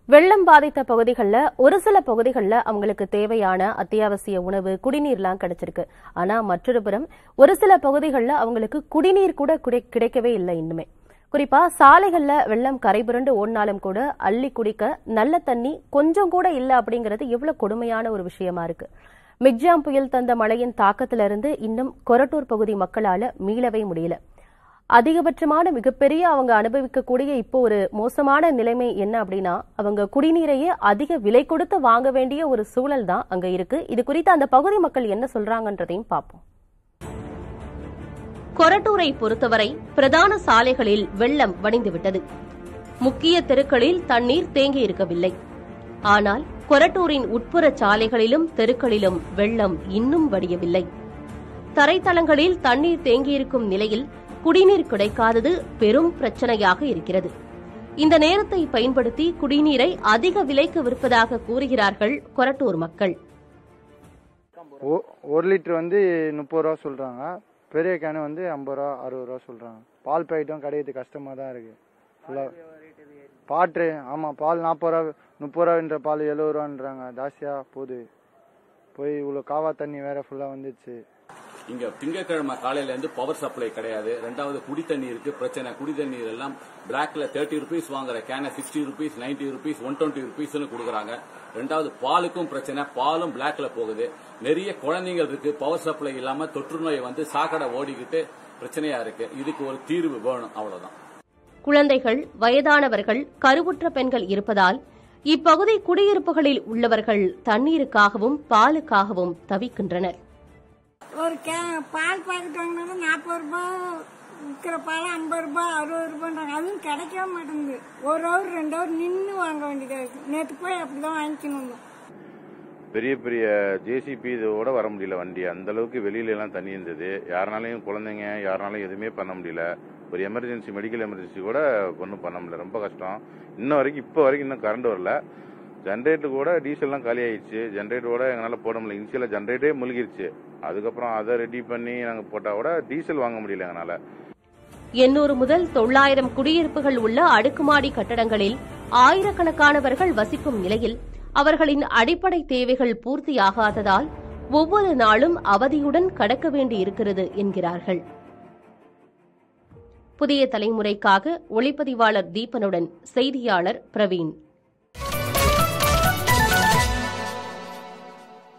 வெள்ளம் பாதித்த பகுதிகளில் ஒரு சில பகுதிகளில் அவங்களுக்கு தேவையான அத்தியாவசிய உணவு குடிநீர்லாம் கிடைச்சிருக்கு ஆனா மற்றொரு புறம் ஒரு சில பகுதிகளில் அவங்களுக்கு குடிநீர் கூட கிடை- கிடைக்கவே இல்லை இன்னுமே குறிப்பா சாலைகள்ல வெள்ளம் கரைபுரண்டு ஓடினாலும் கூட அள்ளி குடிக்க நல்ல தண்ணி கொஞ்சம் கூட இல்ல அப்படிங்கிறது எவ்வளவு கொடுமையான ஒரு விஷயமா இருக்கு மிக்ஜாம் புயல் தந்த மழையின் தாக்கத்திலிருந்து இன்னும் கொரட்டூர் பகுதி மக்களால மீளவே முடியல அதிகபட்சமான மிகப்பெரிய அவங்க அனுபவிக்கக்கூடிய இப்போ ஒரு மோசமான நிலைமை என்ன அப்படின்னா அவங்க குடிநீரையே அதிக விலை கொடுத்து வாங்க வேண்டிய ஒரு சூழல் தான் அங்க இருக்கு இது குறித்து அந்த பகுதி மக்கள் என்ன சொல்றாங்கன்றதையும் பார்ப்போம் கொரட்டூரை பொறுத்தவரை பிரதான சாலைகளில் வெள்ளம் வடிந்துவிட்டது முக்கிய தெருக்களில் தண்ணீர் தேங்கியிருக்கவில்லை ஆனால் கொரட்டூரின் உட்புற சாலைகளிலும் தெருக்களிலும் வெள்ளம் இன்னும் வடியவில்லை தரைத்தளங்களில் தண்ணீர் தேங்கியிருக்கும் நிலையில் குடிநீர் கிடைக்காதது பெரும் பிரச்சனையாக இருக்கிறது இந்த நேரத்தை பயன்படுத்தி குடிநீரை அதிக விலைக்கு விற்பதாக கூறுகிறார்கள் கொரட்டூர் மக்கள் ஒ- ஒரு லிட்டர் வந்து முப்பது ரூபா சொல்றாங்க பெரிய கேனு வந்து ஐம்பது ரூபா அறுபது ரூபா சொல்றாங்க பால் பாக்கெட்டும் கிடையாது கஷ்டமா தான் இருக்கு ஃபுல்லா பாட்ரு ஆமா பால் நாற்பது ரூபா முப்பது ரூபான்ற பால் எழுபது ரூபான்றாங்க ஜாஸ்தியா போகுது போய் இவ்வளோ காவா தண்ணி வேற ஃபுல்லா வந்துச்சு இங்க திங்கட்கிழமை காலையில இருந்து பவர் சப்ளை கிடையாது ரெண்டாவது குடி தண்ணீருக்கு பிரச்சனை குடி தண்ணீர் எல்லாம் பிளாக்ல தேர்ட்டி ருபீஸ் வாங்குற கேன sixty rupees ninety rupees one twenty ருபீஸ்னு கொடுக்குறாங்க ரெண்டாவது பாலுக்கும் பிரச்சனை பாலும் பிளாக்ல போகுது நிறைய குழந்தைகள் இருக்கு பவர் சப்ளை இல்லாம தொற்று நோய் வந்து சாக்கடை ஓடிக்கிட்டு பிரச்சனையா இருக்கு இதுக்கு ஒரு தீர்வு வேணும் அவ்வளவுதான் குழந்தைகள் வயதானவர்கள் கருவுற்ற பெண்கள் இருப்பதால் இப்பகுதி குடியிருப்புகளில் உள்ளவர்கள் தண்ணீருக்காகவும் பாலுக்காகவும் தவிக்கின்றனர் ஒரு கே பால் பாக்கெட் வாங்கினாலும் நாற்பது ரூபாய் விற்கிற பால் ஐம்பது ரூபாய் அறுபது ரூபான்றாங்க அதுவும் கிடைக்கவே மாட்டேங்குது ஒரு ஹவர் ரெண்டு ஹவர் நின்று வாங்க வேண்டியதாக இருக்கு நேற்று போய் அப்படிதான் வாங்கிக்கணும் வந்தோம் பெரிய பெரிய ஜேசிபி இதோட வர முடியல வண்டி அந்த அளவுக்கு வெளியில எல்லாம் தண்ணி இருந்தது யாருனாலையும் குழந்தைங்க யாருனாலையும் எதுவுமே பண்ண முடியல ஒரு எமர்ஜென்சி மெடிக்கல் எமர்ஜென்சி கூட ஒன்றும் பண்ண முடியல ரொம்ப கஷ்டம் இன்ன வரைக்கும் இப்போ வரைக்கும் இன்னும் கரண்ட் வரல ஜென்ரேட்டர் கூட டீசல்லாம் காலி ஆயிடுச்சு ஜென்ரேட்டர் கூட எங்களால் போட முடியல இனிஷியலாக ஜென்ரேட்டரே முழுகிருச்சு அதுக்கப்புறம் அதை ரெடி பண்ணி நாங்கள் போட்டால் கூட டீசல் வாங்க முடியல எங்களால் எண்ணூறு முதல் தொள்ளாயிரம் குடியிருப்புகள் உள்ள அடுக்குமாடி கட்டடங்களில் ஆயிரக்கணக்கானவர்கள் வசிக்கும் நிலையில் அவர்களின் அடிப்படை தேவைகள் பூர்த்தியாகாததால் ஒவ்வொரு நாளும் அவதியுடன் கடக்க வேண்டியிருக்கிறது என்கிறார்கள் புதிய தலைமுறைக்காக ஒளிப்பதிவாளர் தீபனுடன் செய்தியாளர் பிரவீன்